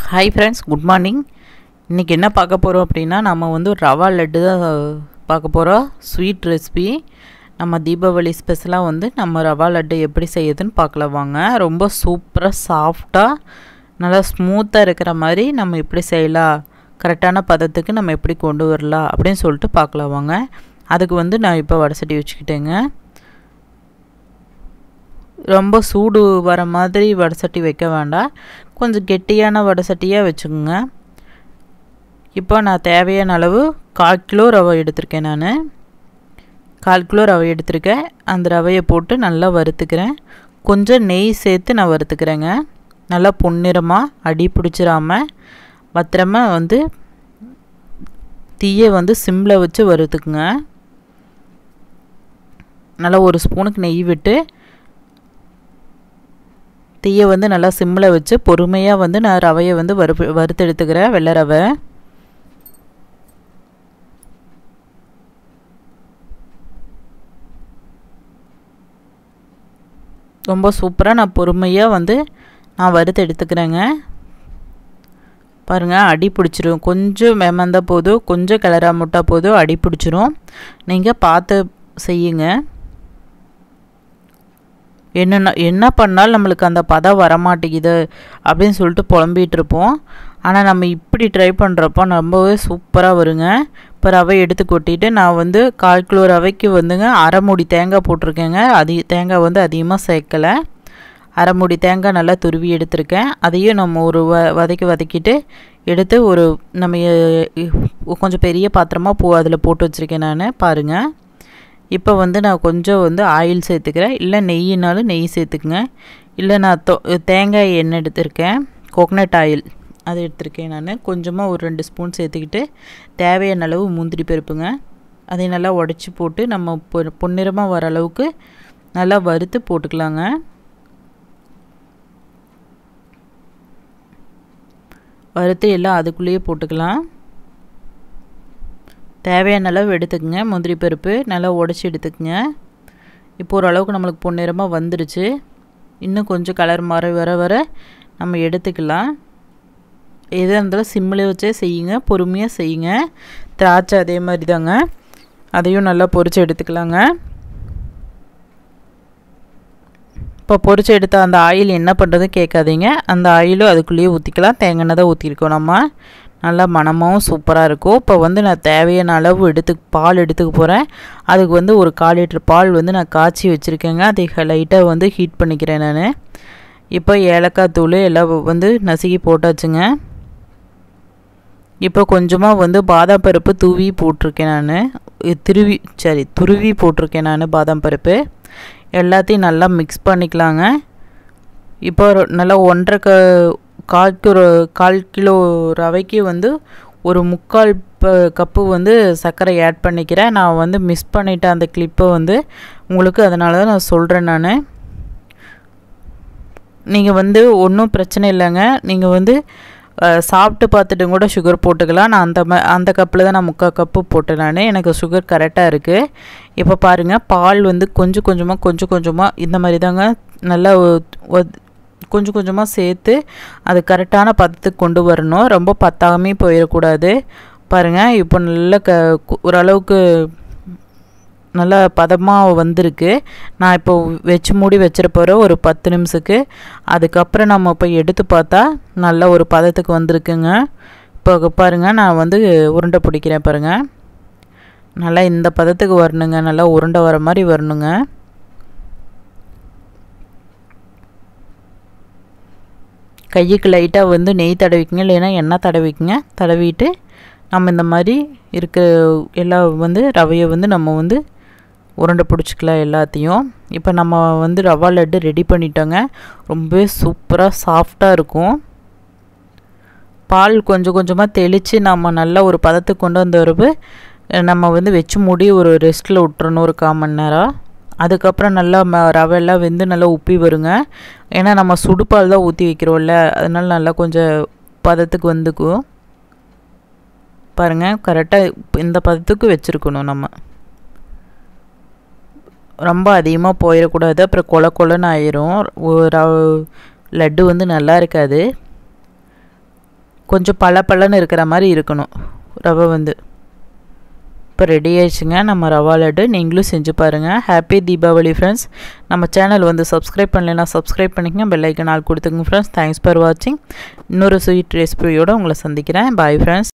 hi friends good morning இன்றைக்கி என்ன பார்க்க போகிறோம் அப்படின்னா நம்ம வந்து ஒரு ரவா லட்டு தான் பார்க்க போகிறோம் ஸ்வீட் ரெசிபி நம்ம தீபாவளி ஸ்பெஷலாக வந்து நம்ம ரவா லட்டு எப்படி செய்யுதுன்னு பார்க்கலாம் வாங்க ரொம்ப சூப்பராக சாஃப்டாக நல்லா ஸ்மூத்தாக இருக்கிற மாதிரி நம்ம எப்படி செய்யலாம் கரெக்டான பதத்துக்கு நம்ம எப்படி கொண்டு வரலாம் அப்படின்னு சொல்லிட்டு பார்க்கலாம் வாங்க அதுக்கு வந்து நான் இப்போ வடசட்டி வச்சுக்கிட்டேங்க ரொம்ப சூடு வர மாதிரி வடசட்டி வைக்க வேண்டாம் கொஞ்சம் கெட்டியான வடசட்டியாக வச்சுக்கோங்க இப்போ நான் தேவையான அளவு கால் கிலோ ரவை எடுத்திருக்கேன் நான் கால் கிலோ ரவை எடுத்திருக்கேன் அந்த ரவையை போட்டு நல்லா வறுத்துக்கிறேன் கொஞ்சம் நெய் சேர்த்து நான் வறுத்துக்கிறேங்க நல்லா பொன்னிறமாக அடி பிடிச்சிடாமல் பத்திரமா வந்து தீயை வந்து சிம்மில் வச்சு வறுத்துக்குங்க நல்லா ஒரு ஸ்பூனுக்கு நெய் விட்டு தீயை வந்து நல்லா சிம்மில் வச்சு பொறுமையாக வந்து நான் ரவையை வந்து வறுப்பு வறுத்து எடுத்துக்கிறேன் வெள்ளை ரவை ரொம்ப சூப்பராக நான் பொறுமையாக வந்து நான் வறுத்து எடுத்துக்கிறேங்க பாருங்கள் அடி பிடிச்சிரும் கொஞ்சம் மேமந்தா போதும் கொஞ்சம் கிளறா முட்டா போதும் அடி பிடிச்சிரும் நீங்கள் பார்த்து செய்யுங்க என்னென்ன என்ன பண்ணாலும் நம்மளுக்கு அந்த பதம் வரமாட்டேங்குது அப்படின்னு சொல்லிட்டு புலம்பிகிட்டு இருப்போம் ஆனால் நம்ம இப்படி ட்ரை பண்ணுறப்போ ரொம்பவே சூப்பராக வருங்க இப்போ ரவை எடுத்து கொட்டிட்டு நான் வந்து கால் கிலோ ரவைக்கு வந்துங்க அரை மூடி தேங்காய் போட்டிருக்கேங்க அதிக தேங்காய் வந்து அதிகமாக சேர்க்கலை அரை மூடி தேங்காய் நல்லா துருவி எடுத்திருக்கேன் அதையும் நம்ம ஒரு வ வதக்கி வதக்கிட்டு எடுத்து ஒரு நம்ம கொஞ்சம் பெரிய பாத்திரமாக பூ அதில் போட்டு வச்சுருக்கேன் நான் பாருங்கள் இப்போ வந்து நான் கொஞ்சம் வந்து ஆயில் சேர்த்துக்கிறேன் இல்லை நெய்யினாலும் நெய் சேர்த்துக்குங்க இல்லை நான் தொ தேங்காய் எண்ணெய் எடுத்திருக்கேன் கோகனட் ஆயில் அதை எடுத்திருக்கேன் நான் கொஞ்சமாக ஒரு ரெண்டு ஸ்பூன் சேர்த்துக்கிட்டு தேவையான அளவு முந்திரி பருப்புங்க அதை நல்லா உடச்சி போட்டு நம்ம பொ பொன்னிறமாக வர அளவுக்கு நல்லா வறுத்து போட்டுக்கலாங்க வறுத்து எல்லாம் அதுக்குள்ளேயே போட்டுக்கலாம் தேவையான அளவு எடுத்துக்கங்க முந்திரி பருப்பு நல்லா உடச்சி எடுத்துக்கங்க இப்போ ஓரளவுக்கு நம்மளுக்கு பொன்னிறமாக வந்துடுச்சு இன்னும் கொஞ்சம் கலர் மாற வர வர நம்ம எடுத்துக்கலாம் எதாக இருந்தாலும் சிம்மில் வச்சே செய்யுங்க பொறுமையாக செய்யுங்க திராட்சை அதே மாதிரி தாங்க அதையும் நல்லா பொரித்து எடுத்துக்கலாங்க இப்போ பொரிச்சு எடுத்த அந்த ஆயில் என்ன பண்ணுறது கேட்காதீங்க அந்த ஆயிலும் அதுக்குள்ளேயே ஊற்றிக்கலாம் தேங்காய் தான் ஊற்றிருக்கோம் நம்ம நல்லா மனமாகவும் சூப்பராக இருக்கும் இப்போ வந்து நான் தேவையான அளவு எடுத்து பால் எடுத்துக்க போகிறேன் அதுக்கு வந்து ஒரு கால் லிட்டர் பால் வந்து நான் காய்ச்சி வச்சுருக்கேங்க அதை லைட்டாக வந்து ஹீட் பண்ணிக்கிறேன் நான் இப்போ ஏலக்காய் தூள் எல்லாம் வந்து நசுக்கி போட்டாச்சுங்க இப்போ கொஞ்சமாக வந்து பாதாம் பருப்பு தூவி போட்டிருக்கேன் நான் திருவி சரி துருவி போட்டிருக்கேன் நான் பாதாம் பருப்பு எல்லாத்தையும் நல்லா மிக்ஸ் பண்ணிக்கலாங்க இப்போ நல்லா ஒன்றரை க கால் கிலோ கால் கிலோ ரவைக்கு வந்து ஒரு முக்கால் ப கப்பு வந்து சர்க்கரை ஆட் பண்ணிக்கிறேன் நான் வந்து மிஸ் பண்ணிட்டேன் அந்த கிளிப்பை வந்து உங்களுக்கு அதனால தான் நான் சொல்கிறேன் நான் நீங்கள் வந்து ஒன்றும் பிரச்சனை இல்லைங்க நீங்கள் வந்து சாப்பிட்டு பார்த்துட்டு கூட சுகர் போட்டுக்கலாம் நான் அந்த மா அந்த கப்பில் தான் நான் முக்கால் கப்பு போட்டேன் நான் எனக்கு சுகர் கரெக்டாக இருக்குது இப்போ பாருங்கள் பால் வந்து கொஞ்சம் கொஞ்சமாக கொஞ்சம் கொஞ்சமாக இந்த மாதிரி தாங்க நல்லா கொஞ்சம் கொஞ்சமாக சேர்த்து அது கரெக்டான பதத்துக்கு கொண்டு வரணும் ரொம்ப பத்தாமே போயிடக்கூடாது பாருங்கள் இப்போ நல்ல க ஓரளவுக்கு நல்லா பதமாக வந்திருக்கு நான் இப்போ வச்சு மூடி வச்சிருப்போகிறோம் ஒரு பத்து நிமிஷத்துக்கு அதுக்கப்புறம் நம்ம இப்போ எடுத்து பார்த்தா நல்ல ஒரு பதத்துக்கு வந்திருக்குங்க இப்போ பாருங்கள் நான் வந்து உருண்டை பிடிக்கிறேன் பாருங்கள் நல்லா இந்த பதத்துக்கு வரணுங்க நல்லா உருண்டை வர மாதிரி வரணுங்க கையுக்கு லைட்டாக வந்து நெய் தடவிக்குங்க இல்லைன்னா எண்ணெய் தடவிக்குங்க தடவிட்டு நம்ம இந்த மாதிரி இருக்கிற எல்லா வந்து ரவையை வந்து நம்ம வந்து உருண்டை பிடிச்சிக்கலாம் எல்லாத்தையும் இப்போ நம்ம வந்து ரவா லட்டு ரெடி பண்ணிட்டோங்க ரொம்பவே சூப்பராக சாஃப்டாக இருக்கும் பால் கொஞ்சம் கொஞ்சமாக தெளித்து நம்ம நல்லா ஒரு பதத்துக்கு கொண்டு வந்த வரப்பு நம்ம வந்து வச்சு மூடி ஒரு ரெஸ்ட்டில் விட்டுறணும் ஒரு கால் மணி நேரம் அதுக்கப்புறம் நல்லா ம ரவையெல்லாம் வெந்து நல்லா உப்பி வருங்க ஏன்னா நம்ம சுடுப்பால் தான் ஊற்றி வைக்கிறோம்ல அதனால நல்லா கொஞ்சம் பதத்துக்கு வந்துக்கும் பாருங்கள் கரெக்டாக இந்த பதத்துக்கு வச்சுருக்கணும் நம்ம ரொம்ப அதிகமாக போயிடக்கூடாது அப்புறம் கொல கொலன்னு ஆயிரும் ஒரு லட்டு வந்து நல்லா இருக்காது கொஞ்சம் பல பலன்னு இருக்கிற மாதிரி இருக்கணும் ரவை வந்து இப்போ ரெடி ஆயிடுச்சுங்க நம்ம ரவா லட்டு நீங்களும் செஞ்சு பாருங்கள் ஹாப்பி தீபாவளி ஃப்ரெண்ட்ஸ் நம்ம சேனல் வந்து சப்ஸ்கிரைப் பண்ணலைன்னா சப்ஸ்கிரைப் பண்ணிக்கங்க பெல் ஐக்கன் ஆள் கொடுத்துங்க ஃப்ரெண்ட்ஸ் தேங்க்ஸ் ஃபார் வாட்சிங் இன்னொரு ஸ்வீட் ரெசிபியோடு உங்களை சந்திக்கிறேன் பாய் ஃப்ரெண்ட்ஸ்